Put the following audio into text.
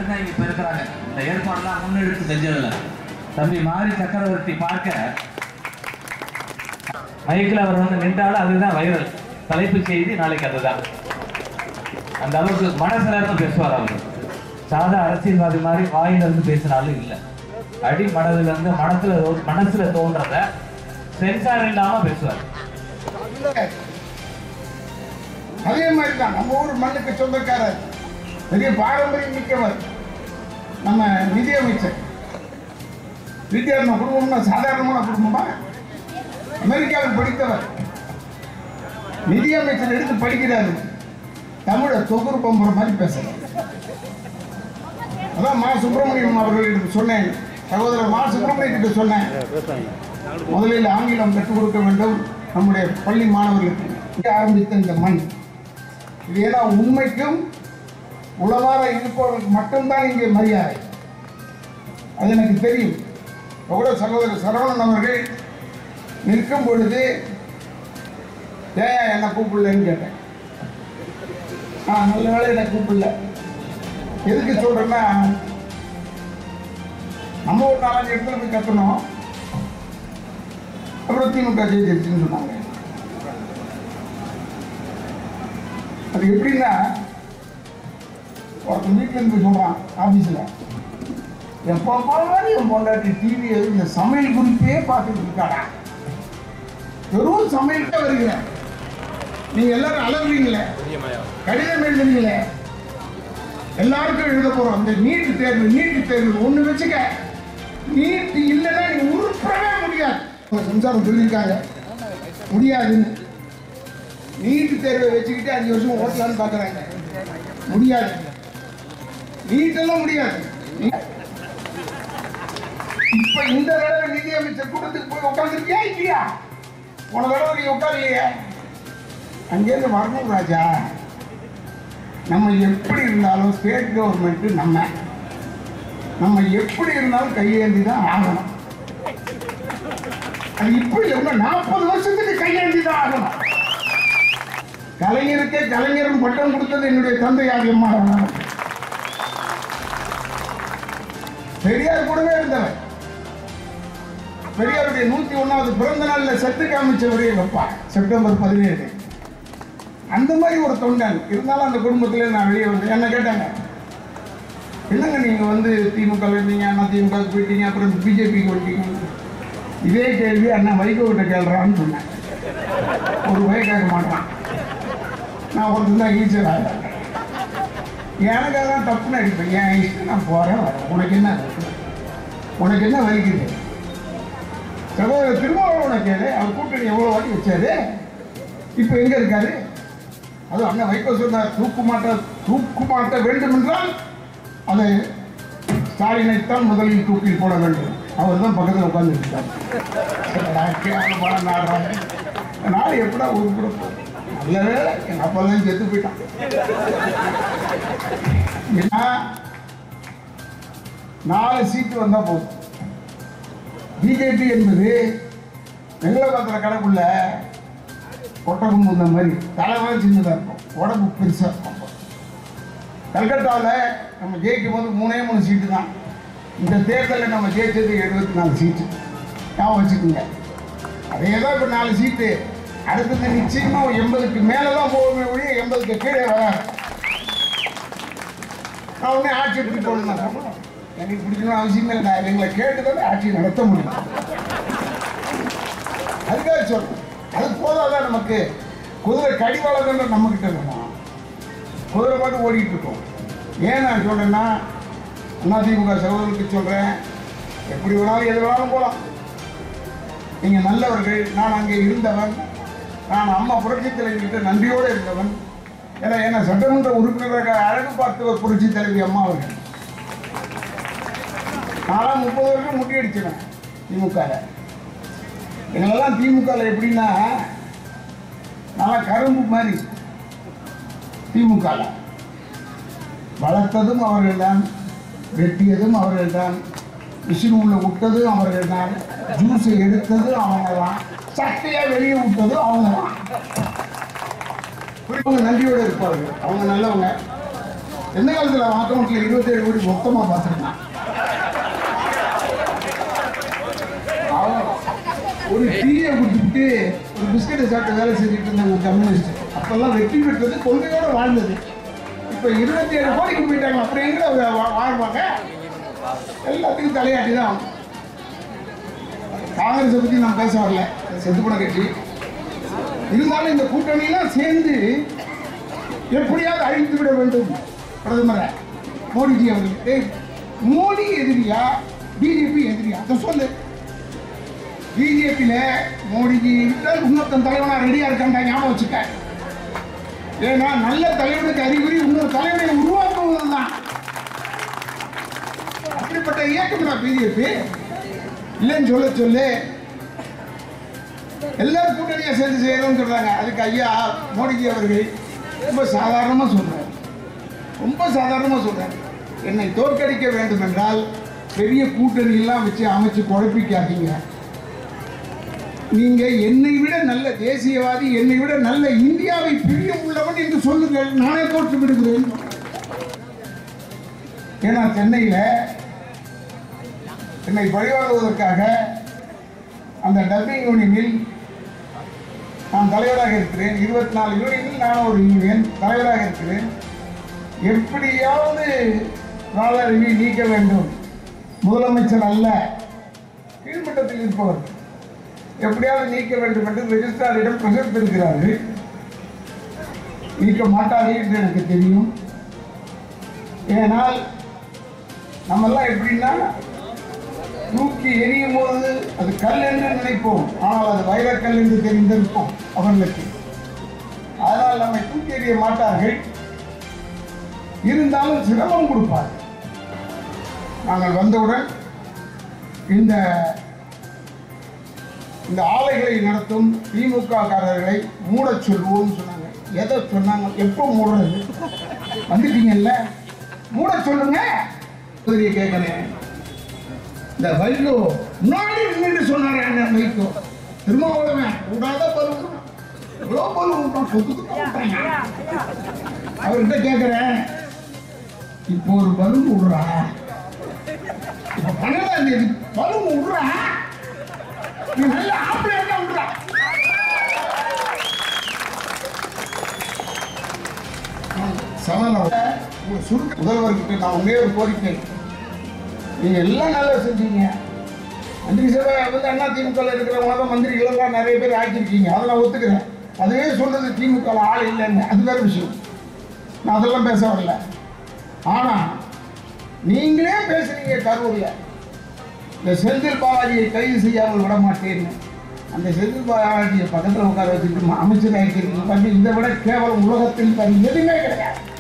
தான் இங்க இப்ப இருக்கிறாங்க இந்த ஏற்பாடுலாம் முன்னெடுத்து செஞ்சதில்ல தம்பி மாரி சக்கரவர்த்தி பார்க்க மைக்கில் அவர் வந்து நின்றாலும் அதுதான் வைரல் தலைப்புச் செய்தி நாளைக்கு அதுதான் அந்த அளவுக்கு மனசுல இருந்து பேசுவார் அவர் சாதா அரசியல்வாதி மாதிரி வாயில இருந்து பேசினாலும் இல்லை அடி மனதுல இருந்து மனசுல தோ- மனசுல தோன்றத சென்சார் இல்லாம பேசுவார் அதே மாதிரி தான் நம்ம ஊர் மண்ணுக்கு சொந்தக்காரர் பெரிய பாரம்பரியம் மிக்கவர் நம்ம நிதியமைச்சர் நிதியமைச்சர் குடும்பம்னா சாதாரணமான குடும்பமா அமெரிக்காவில் படித்தவர் நிதியமைச்சர் எடுத்து படிக்கிறாரு தமிழை தொகுறு பம்புற மாதிரி பேசுறாரு அதான் மா சுப்பிரமணியம் அவர்களிடம் சொன்னேன் சகோதரர் மா சுப்பிரமணியத்திட்ட சொன்னேன் முதலில் ஆங்கிலம் கற்றுக் கொடுக்க வேண்டும் நம்முடைய பள்ளி மாணவர்களுக்கு இங்கே ஆரம்பித்த இந்த மண் இது ஏன்னா உண்மைக்கும் உளவார இருப்பவர்களுக்கு மட்டும்தான் இங்கே மரியாதை அது எனக்கு தெரியும் இப்ப கூட சகோதரர் சரவணன் அவர்கள் நிற்கும் பொழுது ஏன் என்ன கூப்பிடலன்னு கேட்டேன் ஆ நல்ல வேலை என்னை கூப்பிடல எதுக்கு சொல்றேன்னா நம்ம ஒரு நாலஞ்சு இடத்துல போய் கத்தணும் அப்புறம் திமுக ஜெயிச்சிருச்சுன்னு சொன்னாங்க அது எப்படின்னா ஒருத்தன் வீட்டில் இருந்து போய் சொல்கிறான் ஆஃபீஸில் எப்போ பாரு என் பொண்டாட்டி டிவி இந்த சமையல் குறிப்பே பார்த்துட்டு இருக்காடா வெறும் சமையல்கிட்ட வருகிறேன் நீங்கள் எல்லாரும் அலறீங்களே கடிதம் எழுதுறீங்களே எல்லாருக்கும் எழுத போகிறோம் இந்த நீட்டு தேர்வு நீட்டு தேர்வு ஒன்று வச்சுக்க நீட்டு இல்லைன்னா நீ உருப்படவே முடியாது உங்க சம்சாரம் சொல்லியிருக்காங்க முடியாதுன்னு நீட்டு தேர்வை வச்சுக்கிட்டு அஞ்சு வருஷம் ஓட்டலான்னு பார்க்குறாங்க முடியாது நீட்டெல்லாம் முடியாது இப்ப இந்த தடவை நிதியமைச்சர் கூட்டத்துக்கு போய் உட்காந்துருக்கியா இல்லையா போன தடவை நீ உட்காரலையே அங்கேருந்து வரணும் ராஜா நம்ம எப்படி இருந்தாலும் ஸ்டேட் கவர்மெண்ட் நம்ம நம்ம எப்படி இருந்தாலும் கையேந்தி தான் ஆகணும் அது இப்படி இல்லை நாற்பது வருஷத்துக்கு கையேந்தி தான் ஆகணும் கலைஞருக்கே கலைஞரும் பட்டம் கொடுத்தது என்னுடைய தந்தை ஆகியம்மா பெரியார் கூடவே இருந்தவர் பெரியாருடைய நூத்தி ஒண்ணாவது பிறந்த நாள்ல செத்து காமிச்சவர் எங்க அப்பா செப்டம்பர் பதினேழு அந்த மாதிரி ஒரு தொண்டன் இருந்தாலும் அந்த குடும்பத்துல நான் வெளியே வந்தேன் என்ன கேட்டாங்க என்னங்க நீங்க வந்து திமுக இருந்தீங்க அண்ணா திமுக போயிட்டீங்க அப்புறம் பிஜேபிக்கு வந்துட்டீங்க இதே கேள்வி அண்ணா வைகோ கிட்ட கேள்றான்னு சொன்னேன் ஒரு வய கேட்க மாட்டான் நான் ஒருத்தன் தான் ஈச்சர் ஆகிறேன் எனக்கு அதான் தப்புன்னு அடிப்பேன் என் இஷ்டம் நான் போகிறேன் வரேன் உனக்கு என்ன இருக்கு? உனக்கு என்ன வலிக்குது சகோதரர் திருமாவளவனை கேளு அவர் கூட்டணி எவ்வளோ வாட்டி வச்சாரு இப்போ எங்கே இருக்காரு அது அண்ணன் வைகோ சொன்னார் தூக்கு மாட்ட தூக்கு மாட்ட வேண்டும் என்றால் அதை ஸ்டாலினைத்தான் முதலில் தூக்கில் போட வேண்டும் அவர் தான் பக்கத்தில் உட்காந்துருக்கார் நாடு எப்படா உருப்பிட போகுது? நல்ல வேலை எங்கள் அப்பா தான் செத்து போயிட்டான் ஏன்னா நாலு சீட்டு வந்தால் போதும் பிஜேபி என்பது வெங்கலபாத்திர கணக்குள்ள ஒட்டகம் முந்த மாதிரி தலைவன் சின்னதாக இருக்கும் உடம்பு பெருசாக இருக்கும் கல்கட்டாவில் நம்ம ஜெயிக்கும் போது மூணே மூணு சீட்டு தான் இந்த தேர்தலில் நம்ம ஜெயிச்சது எழுபத்தி நாலு சீட்டு ஞாபகம் வச்சுக்கோங்க அதே தான் இப்போ நாலு சீட்டு அடுத்தது நிச்சயமாக எண்பதுக்கு மேலே தான் போகணுமே ஒழிய எண்பதுக்கு கீழே வராது நான் உடனே ஆட்சி எப்படி போகணும் நான் சொல்றேன். எனக்கு பிடிக்கணும் அவசியமே இல்லை நான் எங்களை கேட்டு தான் ஆட்சி நடத்த முடியும் அதுக்காக சொல்றேன் அது போதாதான் நமக்கு குதிரை கடிவாளம் தான் நம்ம கிட்ட இருக்கணும் குதிரை பாட்டு ஓடிட்டு இருக்கோம் ஏன் நான் சொல்றேன்னா அதிமுக சகோதரருக்கு சொல்றேன் எப்படி வேணாலும் எது வேணாலும் போகலாம் நீங்கள் நல்லவர்கள் நான் அங்கே இருந்தவன் நான் அம்மா புரட்சி தலைவிகிட்ட நன்றியோடு இருந்தவன் ஏன்னா ஏன்னா சட்டமன்ற உறுப்பினராக அழகு பார்த்தவர் புரட்சி தலைவி அம்மா அவர்கள் நாலாம் முப்பது வருஷம் முட்டியடிச்சினேன் திமுகவில் எங்களெல்லாம் திமுகவில் எப்படின்னா நல்லா கரும்பு மாதிரி திமுகவில் வளர்த்ததும் அவர்கள்தான் வெட்டியதும் அவர்கள்தான் மிஷின் உள்ள விட்டதும் அவர்கள்தான் ஜூஸை எடுத்ததும் அவங்க தான் சட்டையை வெளியே விட்டதும் அவங்க தான் அவங்க நன்றியோடு இருப்பார்கள் அவங்க நல்லவங்க எந்த காலத்தில் அவன் அக்கௌண்ட்ல இருபத்தேழு கோடி மொத்தமாக பார்த்துருக்கான் அவன் ஒரு டீயை குடிச்சுட்டு ஒரு பிஸ்கட்டை சாப்பிட்டு வேலை செஞ்சுட்டு இருந்த ஒரு கம்யூனிஸ்ட் அப்பெல்லாம் வெற்றி பெற்றது கொள்கையோட வாழ்ந்தது இப்போ இருபத்தி ஏழு கோடிக்கு போயிட்டாங்க அப்புறம் எங்க அவங்க வா- வாழ்வாங்க எல்லாத்துக்கும் தலையாட்டி தான் காங்கிரஸை பற்றி நான் பேச வரல செத்து போன கட்சி இருந்தாலும் இந்த கூட்டணியெல்லாம் சேர்ந்து எப்படியாவது அழித்து விட வேண்டும் பிரதமரை மோடிஜி அவர்கள் ஏய், மோடி எதிரியா பிஜேபி எதிரியா அதை சொல்லு பிஜேபியில மோடிஜி விட்டால் இன்னொருத்தன் தலைவனா ரெடியா இருக்கான்டா ஞாபகம் வச்சுக்க ஏன்னா நல்ல தலைவனுக்கு அறிகுறி இன்னொரு தலைவனை உருவாக்குவதுதான் அப்படிப்பட்ட இயக்கம்டா பிஜேபி இல்லைன்னு சொல்ல சொல்லு எல்லாரும் கூட்டணியை சேர்ந்து செய்யணும்னு சொல்றாங்க அதுக்கு ஐயா மோடிஜி அவர்கள் ரொம்ப சாதாரணமா சொல்றாரு ரொம்ப சாதாரணமா சொல்றாரு என்னை தோற்கடிக்க வேண்டும் என்றால் பெரிய கூட்டணி எல்லாம் வச்சு அமைச்சு குழப்பிக்காதீங்க நீங்க என்னை விட நல்ல தேசியவாதி என்னை விட நல்ல இந்தியாவை பிரியம் உள்ளவன் என்று சொல்லுங்கள் நானே தோற்று விடுகிறேன் ஏன்னா சென்னையில என்னை பழிவாங்குவதற்காக அந்த டப்பிங் யூனியனில் நான் தலைவராக இருக்கிறேன் இருபத்தி நாலு யூனியனில் நான் ஒரு யூனியன் தலைவராக இருக்கிறேன் எப்படியாவது ராதாரவி நீக்க வேண்டும் முதலமைச்சர் அல்ல கீழ்மட்டத்தில் இருப்பவர் எப்படியாவது நீக்க வேண்டும் என்று ரெஜிஸ்ட்ராரிடம் பிரசர் இருக்கிறார்கள் நீக்க மாட்டார்கள் என்று எனக்கு தெரியும் ஏனால் நம்மெல்லாம் எப்படின்னா தூக்கி எரியும் போது அது கல் என்று நினைப்போம் ஆனால் அது வைரக்கல் என்று தெரிந்திருப்போம் அவர்களுக்கு அதனால் நம்மை தூக்கி எறிய மாட்டார்கள் இருந்தாலும் சிரமம் கொடுப்பார் நாங்கள் வந்தவுடன் இந்த இந்த ஆலைகளை நடத்தும் திமுக காரர்களை மூடச் சொல்வோம்னு சொன்னாங்க எதை சொன்னாங்க எப்போ மூடுறது வந்துட்டீங்கல்ல மூட சொல்லுங்க உதவியை கேட்கிறேன் இந்த வைகோ முன்னாடி நின்று சொன்னாரு என்ன வைகோ திருமாவளவன் கூடாத பருவம் எவ்வளோ பருவம் சொத்துக்கு அவர்கிட்ட கேட்கிறேன் இப்போ ஒரு பலூன் விடுறா இப்போ பன்னெண்டாம் தேதி பலூன் விடுறா நீ நல்ல ஆப்பிளேட்டா விடுறா சமலம் உங்க சுருக்க முதல்வர்கிட்ட நான் ஒரே ஒரு கோரிக்கை நீங்க எல்லாம் நல்லா செஞ்சீங்க மந்திரி சபை வந்து அண்ணா திமுக இருக்கிறவங்க தான் மந்திரிகளெல்லாம் நிறைய பேர் ஆக்கியிருக்கீங்க அதை நான் ஒத்துக்கிறேன் அதுவே சொல்றது திமுக ஆள் இல்லைன்னு அது வேற விஷயம் நான் அதெல்லாம் பேச வரல ஆனா நீங்களே பேசுறீங்க கரூர்ல இந்த செந்தில் பாலாஜியை கைது செய்யாமல் விட மாட்டேன்னு அந்த செந்தில் பாலாஜியை பக்கத்தில் உட்கார வச்சுட்டு அமைச்சர் ஆகிக்கிறீங்க பண்ணி இதை விட கேவலம் உலகத்தில் வேறு எதுவுமே கிடையாது